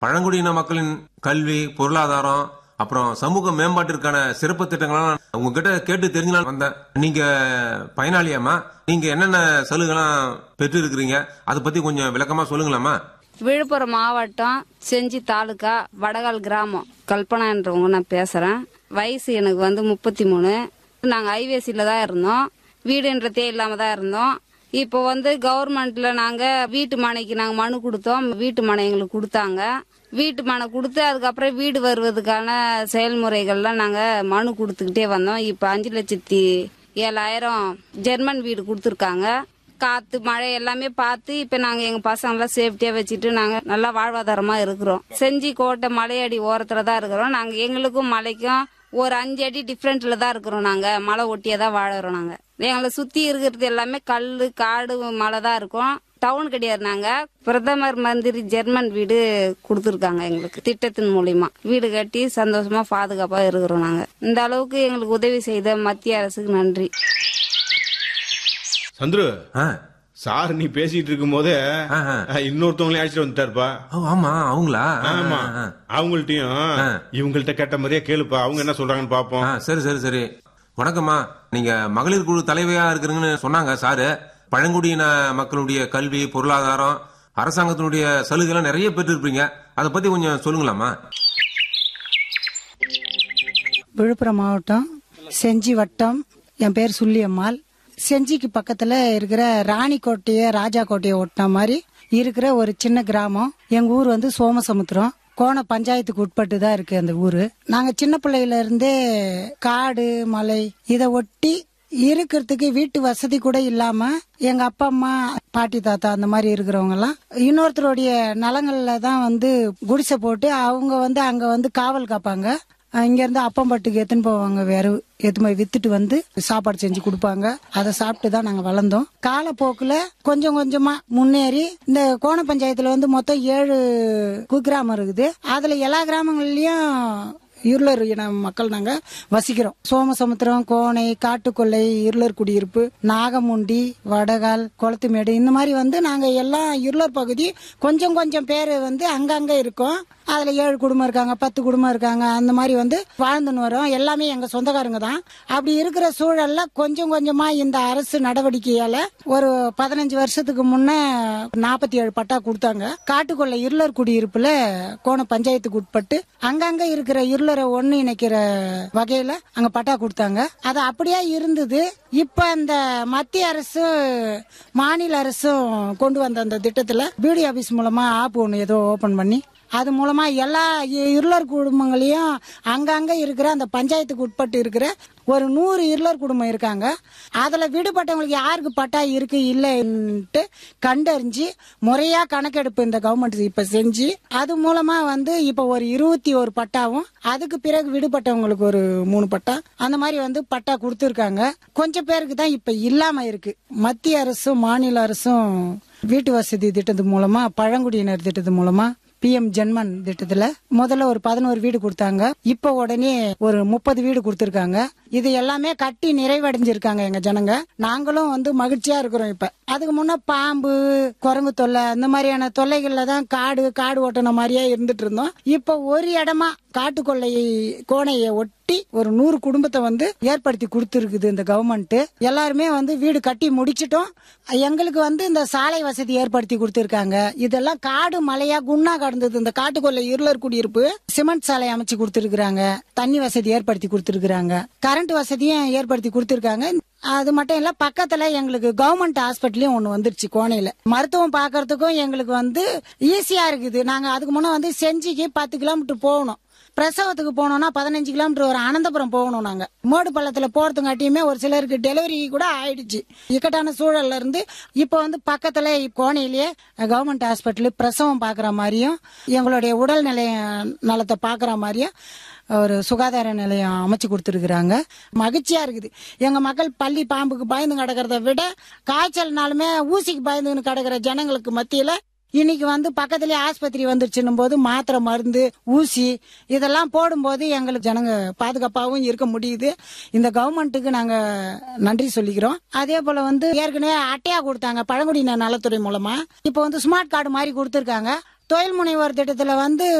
பழங்குடியின மக்களின் கல்வி பொருளாதாரம் அப்புறம் சமூக மேம்பாட்டிற்கான சிறப்பு திட்டங்கள்லாம் உங்ககிட்ட கேட்டு தெரிஞ்சுலாம் வந்தேன் நீங்க பயனாளியாமா நீங்க என்னென்ன சலுகைலாம் பெற்று இருக்கிறீங்க அதை பத்தி கொஞ்சம் விளக்கமா சொல்லுங்களாமா விழுப்புரம் மாவட்டம் செஞ்சி தாலுகா வடகால் கிராமம் கல்பனான்றவங்க நான் பேசுறேன் வயசு எனக்கு வந்து முப்பத்தி மூணு நாங்கள் ஐவேசியில் தான் இருந்தோம் வீடுன்றதே இல்லாம தான் இருந்தோம் இப்போ வந்து கவர்மெண்ட்ல நாங்கள் வீட்டு மனைக்கு நாங்கள் மனு கொடுத்தோம் வீட்டு மனை எங்களுக்கு கொடுத்தாங்க வீட்டு மனை கொடுத்து அதுக்கப்புறம் வீடு வருவதுக்கான செயல்முறைகள்லாம் நாங்கள் மனு கொடுத்துக்கிட்டே வந்தோம் இப்போ அஞ்சு லட்சத்தி ஏழாயிரம் ஜெர்மன் வீடு கொடுத்துருக்காங்க காத்து மழை எல்லாமே பார்த்து இப்ப நாங்க எங்க பசங்களாம் சேஃப்டியா வச்சுட்டு நாங்க நல்லா வாழ்வாதாரமா இருக்கிறோம் செஞ்சி கோட்டை மலையடி ஓரத்துல தான் இருக்கிறோம் நாங்க எங்களுக்கும் மலைக்கும் ஒரு அஞ்சு அடி டிஃப்ரெண்ட்ல தான் இருக்கிறோம் நாங்க மலை ஒட்டியே தான் வாழறோம் நாங்க எங்களை சுத்தி இருக்கிறது எல்லாமே கல்லு காடு மலை தான் இருக்கும் டவுன் கிடையாது நாங்க பிரதமர் மந்திரி ஜெர்மன் வீடு கொடுத்துருக்காங்க எங்களுக்கு திட்டத்தின் மூலியமா வீடு கட்டி சந்தோஷமா பாதுகாப்பா இருக்கிறோம் நாங்க இந்த அளவுக்கு எங்களுக்கு உதவி செய்த மத்திய அரசுக்கு நன்றி சந்துரு ஆ, சார் நீ பேசிட்டு இருக்கும் போதே ஆஹா. இன்னொருத்தவங்களையும் அழைச்சிட்டு வந்துட்டாருப்பா ஓ, ஆமா அவங்களா ஆ, ஆமா ஆ, அவங்கள்ட்டயும் இவங்கள்ட்ட கேட்ட மாதிரியே கேளுப்பா அவங்க என்ன சொல்றாங்கன்னு பாப்போம் ஆ, சரி சரி சரி வணக்கம்மா நீங்க மகளிர் குழு தலைவியா இருக்கிறீங்கன்னு சொன்னாங்க சாரு பழங்குடியின மக்களுடைய கல்வி பொருளாதாரம் அரசாங்கத்தினுடைய சலுகைலாம் நிறைய பெற்றிருப்பீங்க அதை பத்தி கொஞ்சம் சொல்லுங்களாமா விழுப்புரம் மாவட்டம் செஞ்சி வட்டம் என் பேர் சுள்ளியம்மாள் செஞ்சிக்கு பக்கத்துல இருக்கிற ராணிக்கோட்டைய ராஜா கோட்டையை ஒட்டின மாதிரி இருக்கிற ஒரு சின்ன கிராமம் எங்க ஊர் வந்து சோமசமுத்திரம் கோண பஞ்சாயத்துக்கு உட்பட்டு தான் இருக்கு அந்த ஊரு நாங்க சின்ன பிள்ளையில இருந்தே காடு மலை இதை ஒட்டி இருக்கிறதுக்கு வீட்டு வசதி கூட இல்லாம எங்க அப்பா அம்மா பாட்டி தாத்தா அந்த மாதிரி இருக்கிறவங்க எல்லாம் இன்னொருத்தருடைய நலங்கள்ல தான் வந்து குடிசை போட்டு அவங்க வந்து அங்க வந்து காவல் காப்பாங்க அஹ் இங்க இருந்து அப்பம்பட்டுக்கு எடுத்துன்னு போவாங்க வேற எடுத்து போய் வித்துட்டு வந்து சாப்பாடு செஞ்சு கொடுப்பாங்க அதை சாப்பிட்டு தான் நாங்க வளர்ந்தோம் காலப்போக்குல கொஞ்சம் கொஞ்சமா முன்னேறி இந்த கோண பஞ்சாயத்துல வந்து மொத்தம் ஏழு குக்கிராமம் இருக்குது அதுல எல்லா கிராமங்கள்லயும் இருளர் இன மக்கள் நாங்க வசிக்கிறோம் சோமசமுத்திரம் கோணை காட்டுக்கொல்லை இருளர் குடியிருப்பு நாகமுண்டி வடகால் குளத்துமேடு இந்த மாதிரி வந்து நாங்க எல்லாம் இருளர் பகுதி கொஞ்சம் கொஞ்சம் பேர் வந்து அங்கங்க இருக்கோம் அதுல ஏழு குடும்பம் இருக்காங்க பத்து குடும்பம் இருக்காங்க அந்த மாதிரி வந்து வாழ்ந்துன்னு வரோம் எல்லாமே எங்க சொந்தக்காரங்க தான் அப்படி இருக்கிற சூழல்ல கொஞ்சம் கொஞ்சமா இந்த அரசு நடவடிக்கையால ஒரு பதினஞ்சு வருஷத்துக்கு முன்ன நாற்பத்தி ஏழு பட்டா கொடுத்தாங்க காட்டுக்கொள்ளை இருளர் குடியிருப்புல கோண பஞ்சாயத்துக்கு உட்பட்டு அங்கங்க இருக்கிற இருளரை ஒண்ணு இணைக்கிற வகையில அங்க பட்டா கொடுத்தாங்க அது அப்படியே இருந்தது இப்ப இந்த மத்திய அரசும் மாநில அரசும் கொண்டு வந்த அந்த திட்டத்துல பிடி ஆபீஸ் மூலமா ஆப் ஒன்று ஏதோ ஓபன் பண்ணி அது மூலமா எல்லா இ- இருளர் குடும்பங்களையும் அங்கங்க இருக்கிற அந்த பஞ்சாயத்துக்கு உட்பட்டு இருக்கிற ஒரு நூறு இருளர் குடும்பம் இருக்காங்க அதுல விடுபட்டவங்களுக்கு யாருக்கு பட்டா இருக்கு இல்லைன்ட்டு கண்டறிஞ்சு முறையா கணக்கெடுப்பு இந்த கவர்மெண்ட் இப்ப செஞ்சு அது மூலமா வந்து இப்ப ஒரு இருபத்தி ஒரு பட்டாவும் அதுக்கு பிறகு விடுபட்டவங்களுக்கு ஒரு மூணு பட்டா அந்த மாதிரி வந்து பட்டா கொடுத்துருக்காங்க கொஞ்சம் பேருக்கு தான் இப்ப இல்லாம இருக்கு மத்திய அரசும் மாநில அரசும் வீட்டு வசதி திட்டத்து மூலமா பழங்குடியினர் திட்டத்து மூலமா பிஎம் ஜென்மன் திட்டத்துல முதல்ல ஒரு பதினோரு வீடு கொடுத்தாங்க இப்ப உடனே ஒரு முப்பது வீடு கொடுத்திருக்காங்க இது எல்லாமே கட்டி நிறைவடைஞ்சிருக்காங்க எங்க ஜனங்க நாங்களும் வந்து மகிழ்ச்சியா இருக்கிறோம் இப்ப அதுக்கு முன்ன பாம்பு குரங்கு தொல்லை அந்த மாதிரியான தொல்லைகள்ல தான் காடு காடு ஓட்டன மாதிரியே இருந்துட்டு இருந்தோம் இப்ப ஒரு இடமா காட்டுக்கொள்ளை கோணையை ஒட்டி ஒரு நூறு குடும்பத்தை வந்து ஏற்படுத்தி கொடுத்துருக்குது இந்த கவர்மெண்ட் எல்லாருமே வந்து வீடு கட்டி முடிச்சிட்டோம் எங்களுக்கு வந்து இந்த சாலை வசதி ஏற்படுத்தி கொடுத்துருக்காங்க இதெல்லாம் காடு மலையா குன்னா கடந்தது இந்த காட்டுக்கொள்ளை இருளர் குடியிருப்பு சிமெண்ட் சாலை அமைச்சு கொடுத்துருக்காங்க தண்ணி வசதி ஏற்படுத்தி கொடுத்துருக்காங்க கரண்ட் வசதியும் ஏற்படுத்தி கொடுத்துருக்காங்க அது மட்டும் இல்ல பக்கத்துல எங்களுக்கு கவர்மெண்ட் ஹாஸ்பிட்டலையும் ஒண்ணு வந்துருச்சு கோணையில மருத்துவம் பாக்குறதுக்கும் எங்களுக்கு வந்து ஈஸியா இருக்குது நாங்க அதுக்கு முன்ன வந்து செஞ்சிக்கு பத்து கிலோமீட்டர் போகணும் பிரசவத்துக்கு போனோம்னா பதினஞ்சு கிலோமீட்டர் ஒரு அனந்தபுரம் போகணும் நாங்க மேடு பள்ளத்துல போறதுங்காட்டியுமே ஒரு சிலருக்கு டெலிவரி கூட ஆயிடுச்சு இக்கட்டான சூழல்ல இருந்து இப்ப வந்து பக்கத்துல கோணையிலேயே கவர்மெண்ட் ஹாஸ்பிட்டல் பிரசவம் பாக்குற மாதிரியும் எங்களுடைய உடல்நிலை நலத்தை பாக்குற மாதிரியும் ஒரு சுகாதார நிலையம் அமைச்சு கொடுத்துருக்குறாங்க மகிழ்ச்சியா இருக்குது எங்க மக்கள் பள்ளி பாம்புக்கு பயந்து கிடக்கிறத விட காய்ச்சல்னாலுமே ஊசிக்கு பயந்துன்னு கிடக்கிற ஜனங்களுக்கு மத்தியில இன்னைக்கு வந்து பக்கத்துலயே ஆஸ்பத்திரி வந்துருச்சுன்னும் போது மாத்திரை மருந்து ஊசி இதெல்லாம் போடும்போது எங்களுக்கு ஜனங்க பாதுகாப்பாகவும் இருக்க முடியுது இந்த கவர்மெண்ட்டுக்கு நாங்க நன்றி சொல்லிக்கிறோம் அதே போல வந்து ஏற்கனவே அட்டையா கொடுத்தாங்க பழங்குடியின நலத்துறை மூலமா இப்போ வந்து ஸ்மார்ட் கார்டு மாதிரி கொடுத்துருக்காங்க தொழில் முனைவோர் திட்டத்துல வந்து